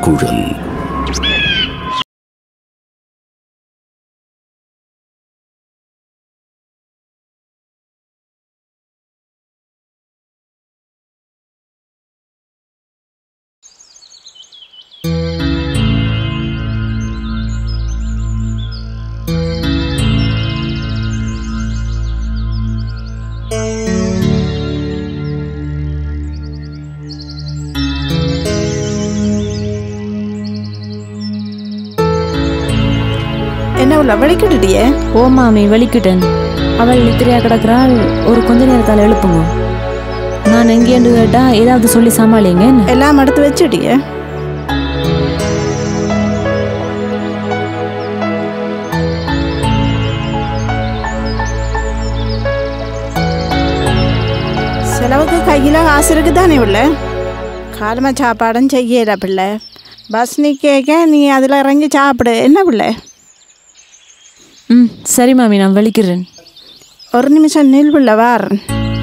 குழல் என்ன உள்ள வலிக்கிட்டுடியே ஓ மாமி வெளிக்கிட்டேன் அவள் நித்திரையா கிடக்கிறாள் ஒரு கொஞ்ச நேரத்தால் எழுப்புங்க நான் எங்கேன்னு கேட்டா ஏதாவது சொல்லி சமாளிங்க என்ன? எல்லாம் எடுத்து வச்சுடியே செலவுக்கு கையில் காசு இருக்குதானே உள்ள காலமா சாப்பாடும் செய்யல பிள்ளை பஸ் நிற்க நீ அதில் இறங்கி சாப்பிடு என்ன பிள்ளை ம் சரி மாமி நான் வெளிக்கிறேன் ஒரு நிமிஷம் நில் பிள்ளை வாரன்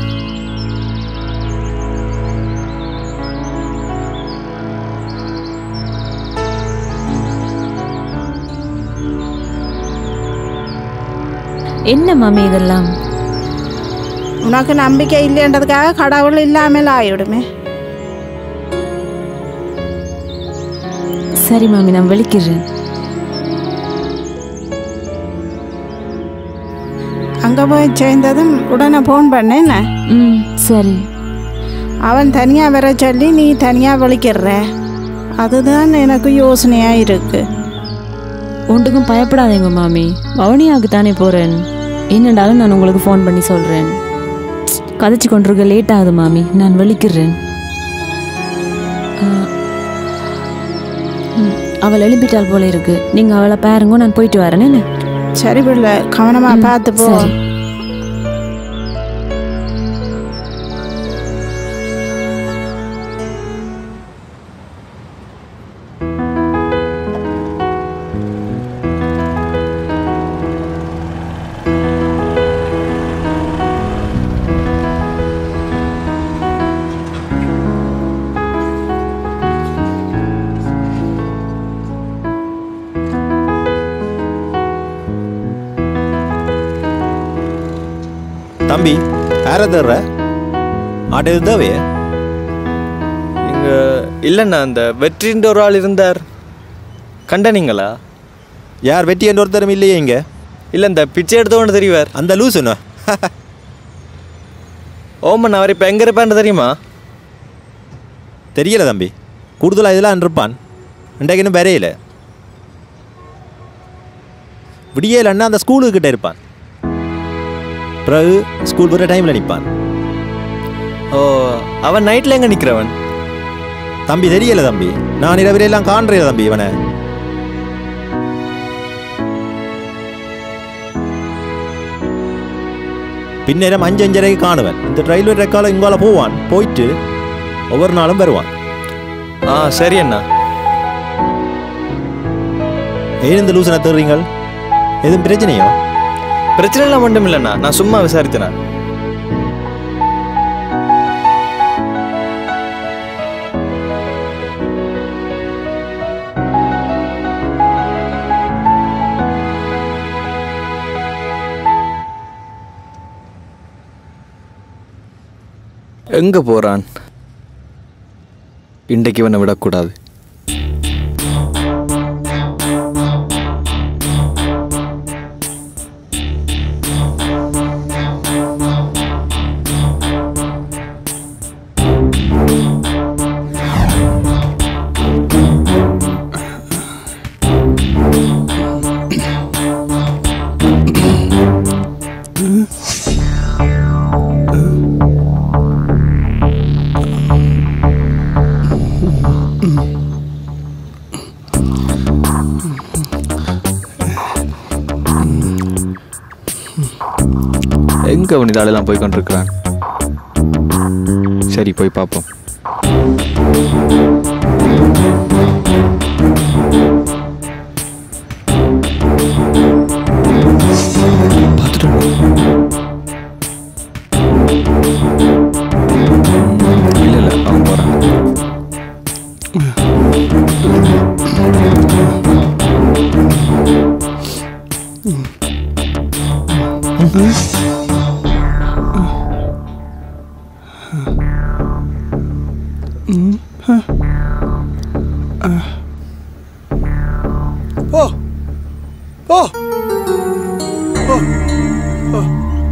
என்ன மாமி இதெல்லாம் உனக்கு நம்பிக்கை இல்லைன்றதுக்காக கடவுள் இல்லாமல் ஆயிடுமே சரி மாமி நான் வெளிக்கிறேன் அங்கே போய் சேர்ந்ததும் உடனே ஃபோன் பண்ணேன் ம் சரி அவன் தனியாக வர சொல்லி நீ தனியாக விழிக்கிற அதுதான் எனக்கு யோசனையாக இருக்கு ஒன்றுக்கும் பயப்படாதீங்க மாமி வவுனியாவுக்கு தானே போகிறேன் என்னடாலும் நான் உங்களுக்கு ஃபோன் பண்ணி சொல்கிறேன் கதைச்சு கொண்டிருக்க லேட் ஆகுது மாமி நான் வெளிக்கிறேன் ஆ, ம், அவள் எழுப்பிட்டால் போல இருக்கு நீங்கள் அவளை பாருங்க நான் போயிட்டு வரேன் என்ன சரி பிள்ளை கவனமாக ம், பார்த்து போ சரி. தம்பி யார தர்ற ஆட்டு தேவையே இங்க இல்லைண்ணா அந்த வெற்றின்ற ஒரு ஆள் இருந்தார் கண்டனீங்களா யார் வெட்டி என்று ஒருத்தரும் இல்லையே இங்க இல்லை இந்த பிச்சை எடுத்தவொன்று தெரிவார் அந்த லூசுண்ணா ஓமன் அவர் இப்போ எங்கே இருப்பான்னு தெரியுமா தெரியல தம்பி கூடுதலாக இதெல்லாம் இருப்பான் இன்றைக்கு இன்னும் வரையில விடியல் அண்ணா அந்த ஸ்கூலுக்கு கிட்ட இருப்பான் பிறகு ஸ்கூல் வர டைமில் நிற்பான் ஓ அவன் நைட்டில் எங்கே நிற்கிறவன் தம்பி தெரியல தம்பி நான் இரவிலெல்லாம் காண்றேன் தம்பி இவனை பின்னேரம் அஞ்சு அஞ்சரைக்கு காணுவன் இந்த ரயில்வே ட்ரெக்கால இங்கால போவான் போயிட்டு ஒவ்வொரு நாளும் வருவான் ஆ சரி அண்ணா ஏன் இந்த லூசனை தேடுறீங்கள் எதுவும் பிரச்சனையோ பிரச்சனை எல்லாம் மட்டும் இல்லைண்ணா நான் சும்மா விசாரித்தேன் எங்க போறான் இன்றைக்கு இவனை விடக்கூடாது எங்க அவன் இதாலெல்லாம் போய் கொண்டிருக்கிறான் சரி போய் பார்ப்போம் பார்த்துட்டோம் இல்லை இல்லை அவன் போகிறான் ஓ ஓ ஓ ஓ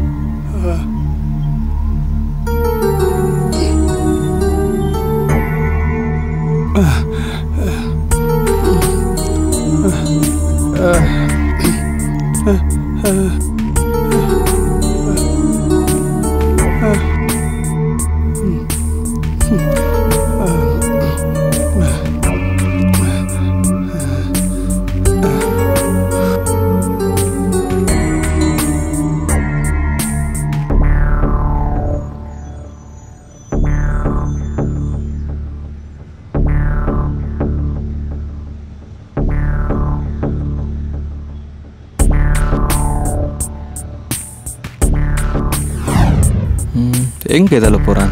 ம், எங்க இதில் போகிறான்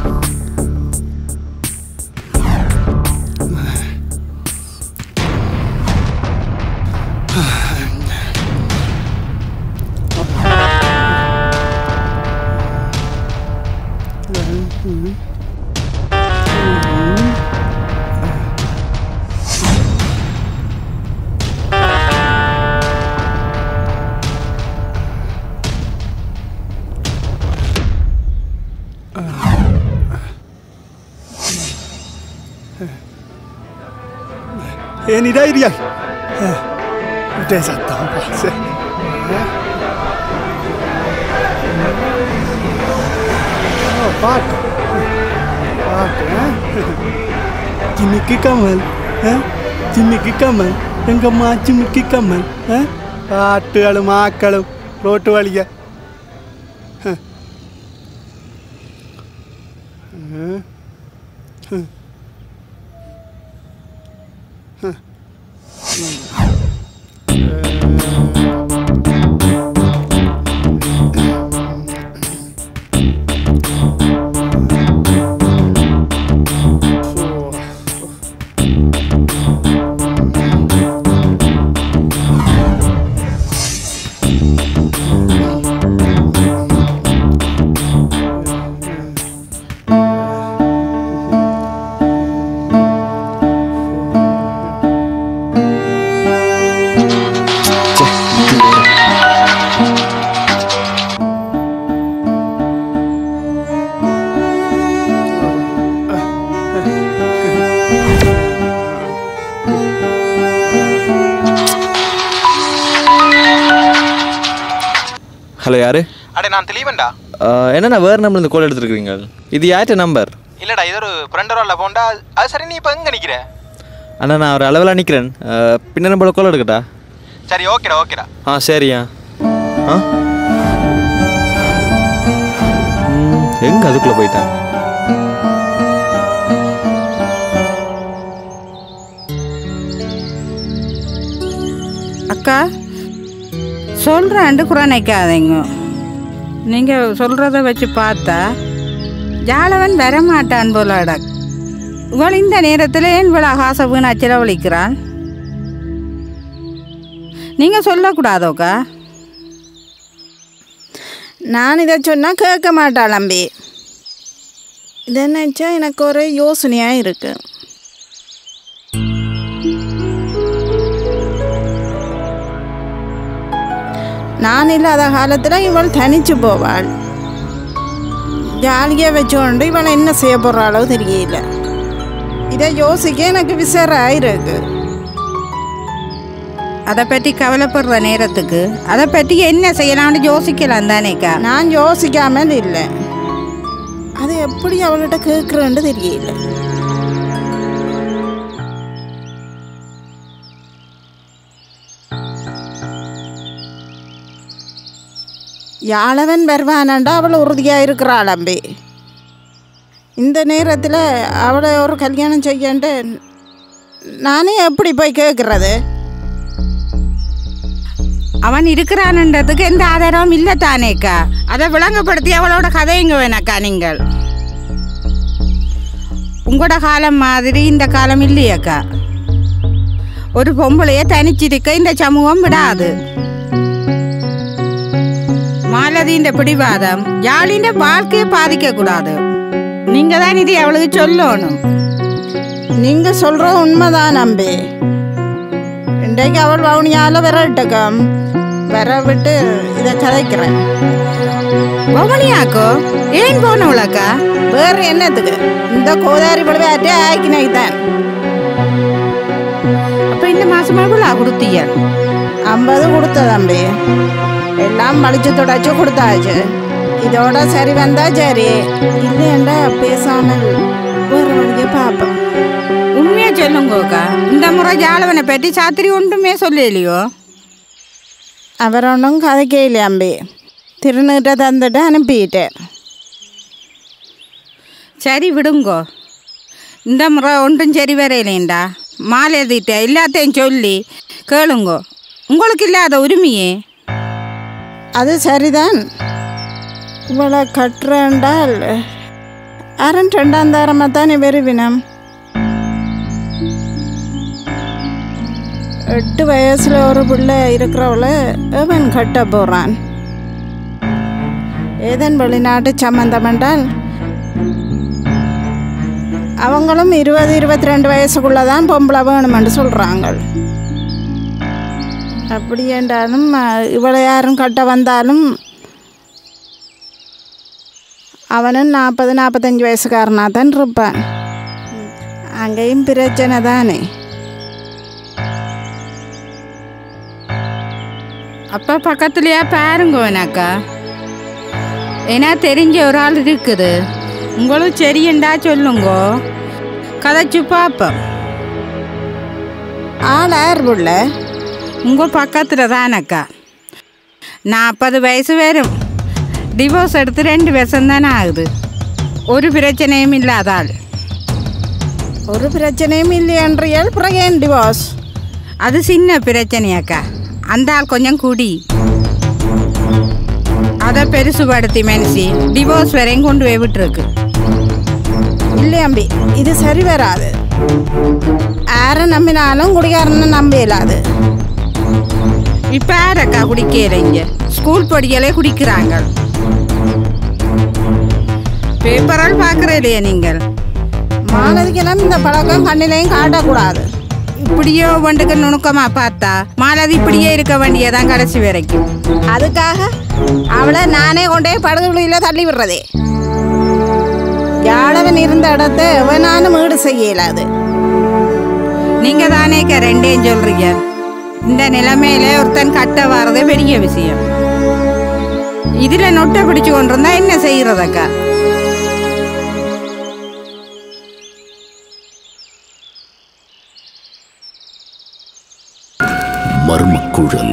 Eh, ni dah iriak. Udah satu apa? Oh, பாட்டு பாட்டு ஜிமிக்கி கமல் ஜிமிக்கி கமல் எங்கம்மா ஜிமிக்கி கமல் பாட்டுகளும் ஆக்களும் ரோட்டு வழிய ஹலோ யாரு அடே நான் தெளிவன்டா அஹ், என்னண்ணா வேறு நம்பர்லேருந்து கால் எடுத்துருக்கீங்க இது யார்கிட்ட நம்பர் இல்லடா இது ஒரு ஃப்ரெண்டரோ இல்லை போண்டா அது சரி நீ இப்போ எங்கே நிற்கிற அண்ணா நான் ஒரு அளவில் நிற்கிறேன் பின்ன நம்பர் கால் எடுக்கட்டா சரி ஓகேடா ஓகேடா ஆ சரியா ஆ ம், எங்க அதுக்குள்ளே போயிட்டேன் அக்கா சொல்கிறேன்ட்டு குறைநிக்காதீங்க நீங்கள் சொல்கிறத வச்சு பார்த்தா ஜாலவன் வரமாட்டான் போலடா இவள் இந்த நேரத்தில் ஏன் இவ்வளோ காசை வீணா செலவழிக்கிறான் நீங்கள் சொல்லக்கூடாதோக்கா நான் இதை சொன்னால் கேட்க மாட்டாள் அம்பி இதை நினச்சா எனக்கு ஒரு யோசனையாக இருக்குது நான் இல்லாத காலத்தில் இவள் தனிச்சு போவாள் ஜாலியாக வச்சுக்கொண்டு இவள் என்ன செய்ய போகிறாளோ தெரியல இதை யோசிக்க எனக்கு விசாராயிருக்கு அதை பற்றி கவலைப்படுற நேரத்துக்கு அதை பற்றி என்ன செய்யலாம்னு யோசிக்கலாம் தானேக்கா நான் யோசிக்காமல் இல்லை அது எப்படி அவள்கிட்ட கேட்குறேன்னு தெரியல யாழவன் வருவானண்டா அவள் உறுதியாக இருக்கிறாள் அம்பி இந்த நேரத்தில் அவளை ஒரு கல்யாணம் செய்யன்ட்டு நானே எப்படி போய் கேட்குறது அவன் இருக்கிறான்ன்றதுக்கு எந்த ஆதாரமும் இல்லை தானேக்கா அதை விளங்கப்படுத்தி அவளோட கதையுங்க வேணாக்கா நீங்கள் உங்களோட காலம் மாதிரி இந்த காலம் இல்லையாக்கா ஒரு பொம்பளைய தனிச்சிருக்க இந்த சமூகம் விடாது மாலதியின் பிடிவாதம் யாழின் வாழ்க்கையை பாதிக்க கூடாது நீங்க நீங்க தான் இது அவளுக்கு சொல்லணும் நீங்க சொல்ற உண்மைதான் நம்பி இன்றைக்கு அவள் வவுனியால விரட்டக்கம் வர விட்டு இதை கதைக்கிறேன் வவுனியாக்கோ ஏன் போனவளாக்கா வேற என்னத்துக்கு இந்த கோதாரி பழவே அட்டே ஆக்கினாய் தான் அப்ப இந்த மாசமா விழா கொடுத்தீங்க ஐம்பது கொடுத்த தம்பி எல்லாம் வலிச்சு தொடச்சு கொடுத்தாச்சு இதோட சரி வந்தா சரி இல்லையண்டா பேசாமல் வேற வழியை பார்ப்போம் உண்மையா சொல்லுங்கோக்கா இந்த முறை ஜாலவனை பற்றி சாத்திரி ஒன்றுமே சொல்லலையோ அவர் ஒன்றும் கதைக்கே இல்லை அம்பி திருநீட்டை தந்துட்டு அனுப்பிட்டேன் சரி விடுங்கோ இந்த முறை ஒன்றும் சரி வரையிலேண்டா மாலை எழுதிட்ட எல்லாத்தையும் சொல்லி கேளுங்கோ உங்களுக்கு இல்லாத உரிமையே அது சரிதான் இவளை கட்டுறேன்டால் அரண் ரெண்டாம் தாரமாக தானே வருவினம் எட்டு வயசுல ஒரு பிள்ளை இருக்கிறவள அவன் கட்ட போறான் ஏதன் வெளிநாட்டு சம்மந்தம் என்றால் அவங்களும் இருபது இருபத்தி ரெண்டு வயசுக்குள்ள தான் பொம்பளை வேணுமென்று சொல்கிறாங்க அப்படி என்றாலும் அஹ், இவளை யாரும் கட்ட வந்தாலும் அவனும் நாற்பது நாற்பத்தஞ்சு வயசுக்காரனாக தான் இருப்பான் அங்கேயும் பிரச்சனை தானே அப்பா பக்கத்துலயா பாருங்க வேணாக்கா ஏன்னா தெரிஞ்ச ஒரு ஆள் இருக்குது உங்களுக்கு சரியண்டா சொல்லுங்க கதைச்சு பார்ப்போம் ஆள் யார் புள்ள உங்கள் பக்கத்தில் தானக்கா நாற்பது வயசு வரும் டிவோர்ஸ் எடுத்து ரெண்டு வருஷம் தானே ஆகுது ஒரு பிரச்சனையும் இல்லாத ஆள் ஒரு பிரச்சனையும் இல்லையன்றியால் பிறகு ஏன் டிவோர்ஸ் அது சின்ன பிரச்சனையாக்கா அந்த ஆள் கொஞ்சம் குடி அதை பெருசுபடுத்தி மனுஷி டிவோர்ஸ் வரையும் கொண்டு போய் விட்டுருக்கு இல்லை அம்பி இது சரி வராது யாரை நம்பினாலும் குடிகாரனை நம்ப இயலாது இப்போ யாரக்கா குடிக்கிறீங்க ஸ்கூல் படிகளே குடிக்கிறாங்க பேப்பரால் பார்க்குற இல்லையா நீங்கள் மாலதிக்கெல்லாம் இந்த பழக்கம் கண்ணிலையும் காட்டக்கூடாது இப்படியோ ஒன்றுக்கு நுணுக்கமா பார்த்தா மாலதி இப்படியே இருக்க வேண்டியதான் கடைசி வரைக்கும் அதுக்காக அவளை நானே கொண்டே படுகுழியில தள்ளி விடுறதே யாழவன் இருந்த இடத்த எவனாலும் ஈடு செய்ய இயலாது நீங்க தானேக்க ரெண்டையும் சொல்றீங்க இந்த நிலைமையில ஒருத்தன் கட்ட வர்றது பெரிய விஷயம் இதுல நொட்டை பிடிச்சு கொண்டிருந்தா என்ன செய்யறதக்கா மர்மக்குழல்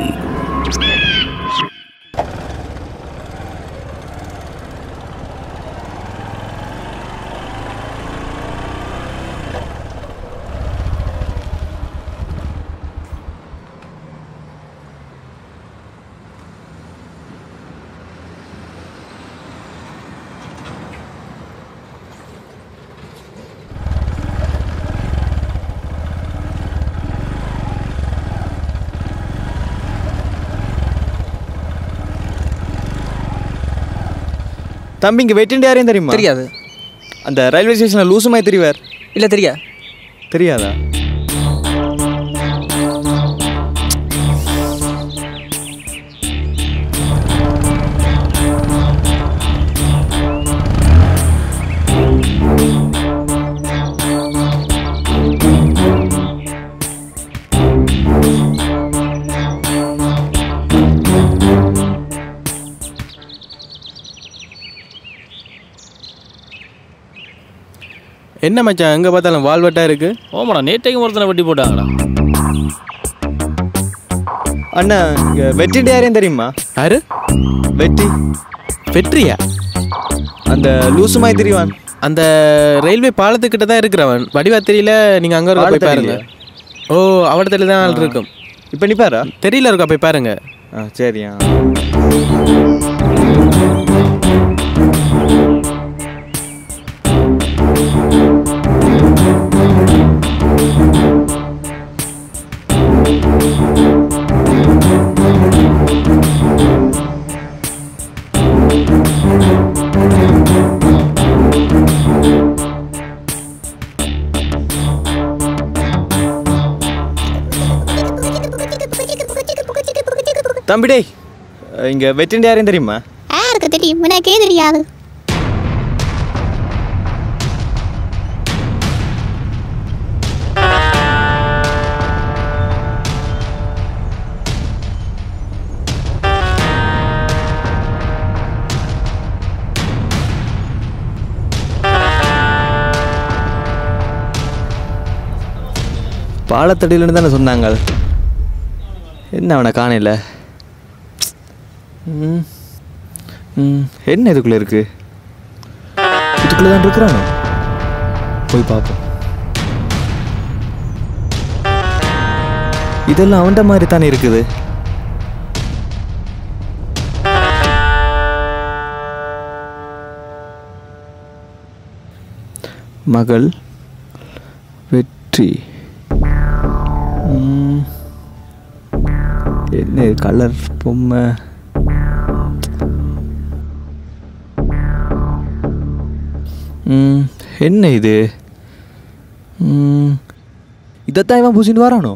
தம்பி இங்கே வெட்டிண்டு யாரையும் தெரியுமா தெரியாது அந்த ரயில்வே ஸ்டேஷனில் லூசுமாய் தெரிவார் இல்லை தெரியா தெரியாதா என்ன மச்சான் எங்கே பார்த்தாலும் வால்வெட்டா இருக்கு ஓமாடா நேற்றைக்கும் ஒருத்தனை வெட்டி போட்டாங்கடா அண்ணா இங்கே வெட்டிண்டு யாரையும் தெரியுமா யாரு வெட்டி வெற்றியா அந்த லூசுமாய் தெரிவான் அந்த ரயில்வே பாலத்துக்கிட்ட தான் இருக்கிறவன் வடிவா தெரியல நீங்கள் அங்கே இருக்க போய் பாருங்க ஓ அவடத்துல தான் ஆள் இருக்கும் இப்போ நிப்பாரா தெரியல இருக்கா போய் பாருங்க ஆ சரியா தம்பி டேய் இங்கே வெட்டிண்டு யாரையும் தெரியுமா யாருக்கு தெரியும் எனக்கே தெரியாது பாலத்தடியிலன்னு தானே சொன்னாங்க என்ன அவனை காணையில் ம் ம் என்ன இதுக்குள்ளே இருக்கு இதுக்குள்ளே தான் இருக்கிறானோ போய் பார்ப்போம் இதெல்லாம் அவன்ட மாதிரி தானே இருக்குது மகள் வெற்றி ம். என்ன கலர் பொம்மை ம், என்ன இது ம், இதைத்தான் இவன் பூசிட்டு வரானோ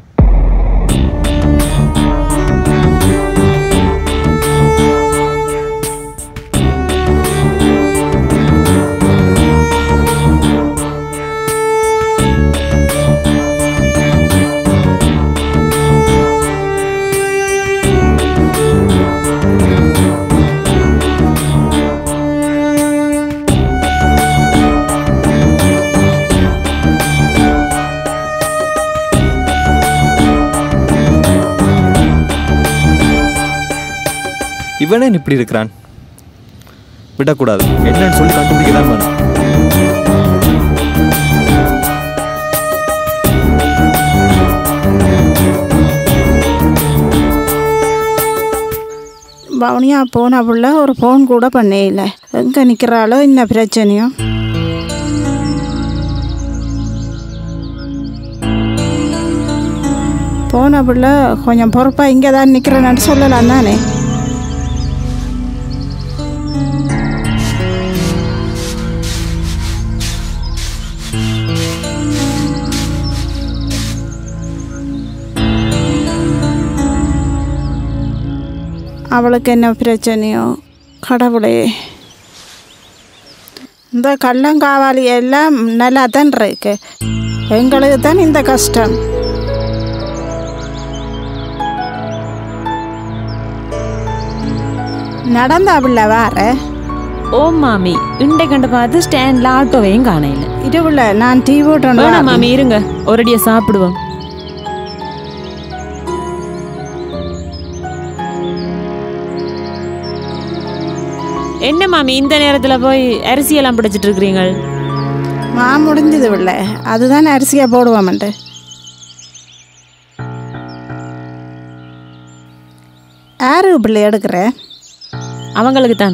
இவனே இப்படி இருக்கிறான் விடக்கூடாது என்னன்னு சொல்லி கண்டுபிடிக்க தான் வேணும் பவுனியா போன புள்ள ஒரு ஃபோன் கூட பண்ணே இல்லை எங்கே நிற்கிறாளோ என்ன பிரச்சனையோ போன புள்ள கொஞ்சம் பொறுப்பாக இங்கே தான் நிற்கிறேன்னு சொல்லலாம் தானே அவளுக்கு என்ன பிரச்சனையோ கடவுளே இந்த கள்ளங்காவாலி எல்லாம் நல்லா தான் இருக்கு எங்களுக்கு தான் இந்த கஷ்டம் நடந்தா பிள்ளை வார ஓ மாமி இண்டை கண்டு பார்த்து ஸ்டாண்ட்ல ஆட்டோவையும் காணையில இருவுல நான் டீ வேணாம் போட்டோம் மாமி இருங்க ஒரடியா சாப்பிடுவோம் என்ன மாமி இந்த நேரத்துல போய் அரிசியெல்லாம் பிடிச்சிட்டு இருக்கிறீங்க மா முடிஞ்சது பிள்ளை அதுதான் அரிசியாக போடுவோம்ட்டு யாரு பிள்ளை எடுக்கிற அவங்களுக்கு தான்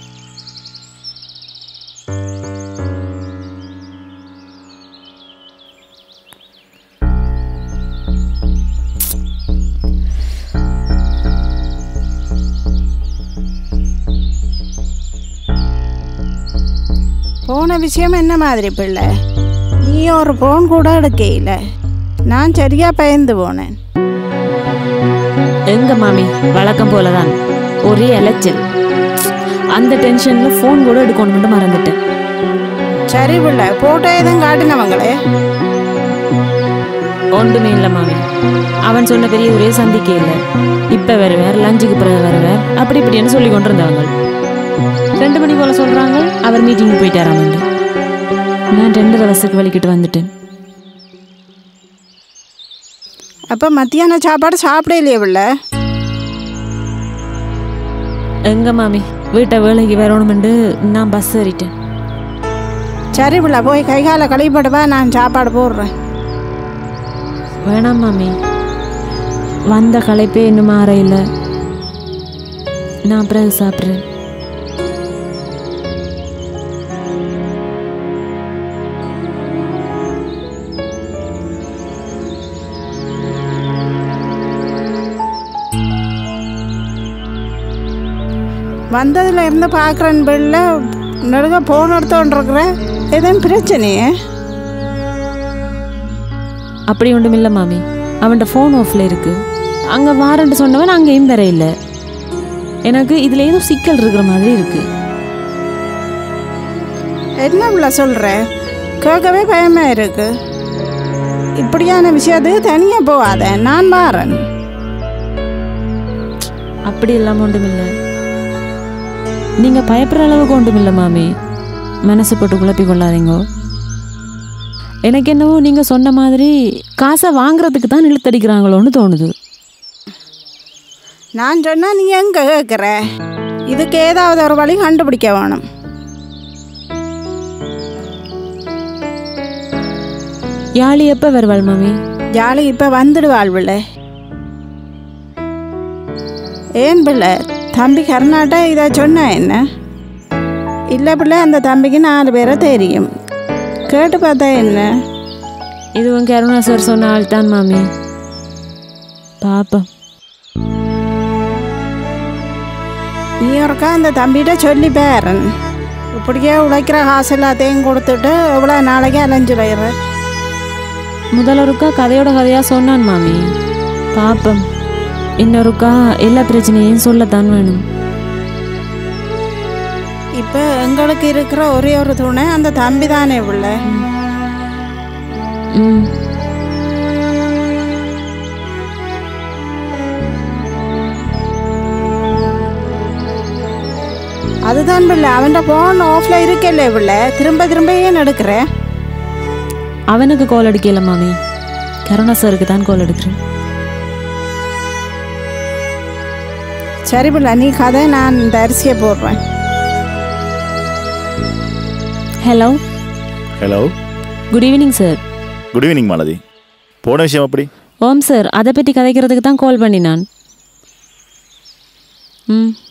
போன விஷயம் என்ன மாதிரி பிள்ளை நீ ஒரு ஃபோன் கூட எடுக்கையில் நான் சரியா பயந்து போனேன் எங்க மாமி வழக்கம் போலதான் ஒரே அலைச்சல் அந்த டென்ஷன்ல ஃபோன் கூட எடுக்கணும்னு மறந்துட்டேன் சரி பிள்ளை போட்டோ எதுவும் காட்டினவங்களே ஒன்றுமே இல்லை மாமி அவன் சொன்ன பெரிய ஒரே சந்திக்க இல்லை இப்போ வருவார் லஞ்சுக்கு பிறகு வருவார் அப்படி இப்படின்னு சொல்லி கொண்டு இருந்தாங்க ரெண்டு மணி போல சொல்றாங்க அவர் மீட்டிங் போயிட்டாராமண்டு நான் ரெண்டரை வருஷத்துக்கு வலிக்கிட்டு வந்துட்டேன் அப்போ மத்தியான சாப்பாடு சாப்பிடலையே பிள்ளை எங்க மாமி வீட்டை வேலைக்கு வரணுமெண்டு நான் பஸ் ஏறிட்டேன் சரி பிள்ளை போய் கை காலை கழுவிப்படுவா நான் சாப்பாடு போடுறேன் வேணாம் மாமி வந்த களைப்பே இன்னும் மாற இல்லை நான் பிறகு சாப்பிட்றேன் வந்ததுல இருந்து பார்க்குறேன் பிள்ளை நடுக ஃபோன் எடுத்தோன்றிருக்கிறேன் எதுவும் பிரச்சனையே அப்படி ஒன்றும் இல்லை மாமி அவன்கிட்ட ஃபோன் ஆஃப்ல இருக்கு அங்கே வாரன்ட்டு சொன்னவன் அங்கேயும் வர இல்லை எனக்கு இதில் ஏதோ சிக்கல் இருக்கிற மாதிரி இருக்கு என்ன இவ்வளோ சொல்கிற கேட்கவே பயமா இருக்கு இப்படியான விஷயத்துக்கு தனியாக போகாத நான் மாறன் அப்படி எல்லாம் ஒன்றுமில்லை நீங்கள் பயப்படுற அளவுக்கு ஒன்றுமில்லை மாமி மனசு போட்டு குழப்பி கொள்ளாதீங்க எனக்கு என்னவோ நீங்கள் சொன்ன மாதிரி காசை வாங்குறதுக்கு தான் இழுத்தடிக்கிறாங்களோன்னு தோணுது நான் சொன்னால் நீ எங்கே கேட்குற இதுக்கு ஏதாவது ஒரு வழி கண்டுபிடிக்க வேணும் யாழி எப்போ வருவாள் மாமி ஜாலி இப்போ வந்துடுவாள் பிள்ளை ஏன் பிள்ளை தம்பி கர்நாடா இதை சொன்னா என்ன இல்லை பிள்ளை அந்த தம்பிக்கு நாலு பேரை தெரியும் கேட்டு பார்த்தா என்ன இதுவும் கருணா சார் சொன்ன ஆள் தான் மாமி பாப்பா நீ ஒருக்கா அந்த தம்பிகிட்ட சொல்லி பேரன் இப்படியே உழைக்கிற காசு எல்லாத்தையும் கொடுத்துட்டு எவ்வளோ நாளைக்கு அலைஞ்சுடையிற முதலொருக்கா கதையோட கதையாக சொன்னான் மாமி பாப்பம் இன்னொருக்கா எல்லா பிரச்சனையும் சொல்லத்தான் வேணும் இப்போ எங்களுக்கு இருக்கிற ஒரே ஒரு துணை அந்த தம்பி தானே பிள்ளை ம் அதுதான் பிள்ளை அவன்கிட்ட ஃபோன் ஆஃபில் இருக்கல்ல பிள்ளை திரும்ப திரும்ப ஏன் எடுக்கிற அவனுக்கு கால் அடிக்கல மாமி கருணா சாருக்கு தான் கால் எடுக்கிறேன் சரி பிள்ளை நீ கதை நான் இந்த அரிசியை போடுறேன் hello hello good evening sir good evening Malathi போன விஷயம் அப்படி ஓம் சார் அதை பற்றி கதைக்கிறதுக்கு தான் கால் பண்ணினான் ம்